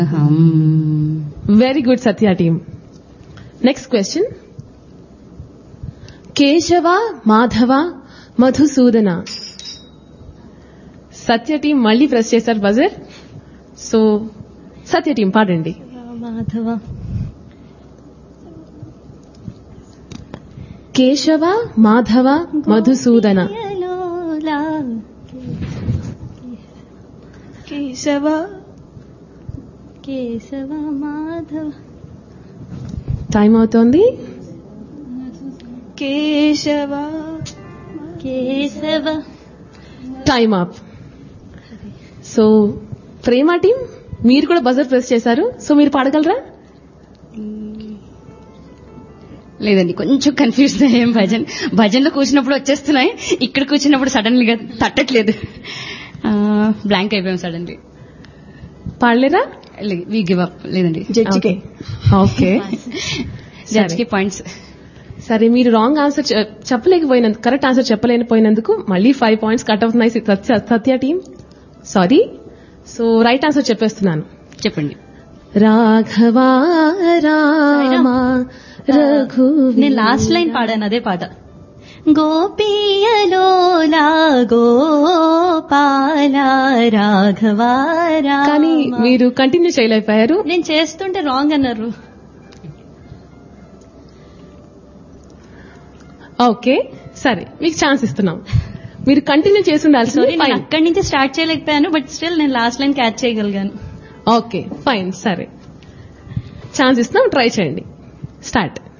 Very good Satya team next question Keshava Madhava Madhusudana Satya team మళ్ళీ press చేశారు buzzer so Satya team పాడండి మాధవ కేశవ మాధవ మధుసూదన గోపియలోలా. కేశవ కేశవ మాధవ టైం అవుతోంది Keshava Keshava time up so Prema team మీరు కూడా బజర్ ప్రెస్ చేశారు సో మీరు పాడగలరా లేదండి కొంచెం కన్ఫ్యూజ్ అయ్యాం భజన్ భజన్లో కూర్చున్నప్పుడు వచ్చేస్తున్నాయి ఇక్కడ కూర్చున్నప్పుడు సడన్లీ గా తట్టట్లేదు బ్లాంక్ అయిపోయాం సడన్లీ పాడలేరా వి గివ్ అప్ లేదండి జడ్జికి ఓకే జడ్జ్ కి పాయింట్స్ సరే మీరు రాంగ్ ఆన్సర్ చెప్పలేకపోయినందుకు కరెక్ట్ ఆన్సర్ చెప్పలేకపోయినందుకు మళ్ళీ ఫైవ్ పాయింట్స్ కట్ అవుతున్నాయి Satya Satya team sorry so right answer చెప్పేస్తున్నాను చెప్పండి రాఘవా రామ రఘు నేను లాస్ట్ లైన్ పాడాను అదే పాట గోపియలోలా గోపాల రాఘవ రామ. కానీ మీరు కంటిన్యూ చేయలేకపోయారు నేను చేస్తుంటే రాంగ్ అన్నారు ఓకే సరే మీకు ఛాన్స్ ఇస్తున్నాం మీరు కంటిన్యూ చేసి ఉండాల్సింది సారీ నేను ఫైన్ అక్కడి నుంచి స్టార్ట్ చేయలేకపోయాను బట్ స్టిల్ నేను లాస్ట్ లైన్ క్యాచ్ చేయగలిగాను ఓకే ఫైన్ సరే ఛాన్స్ ఇస్తున్నాం ట్రై చేయండి స్టార్ట్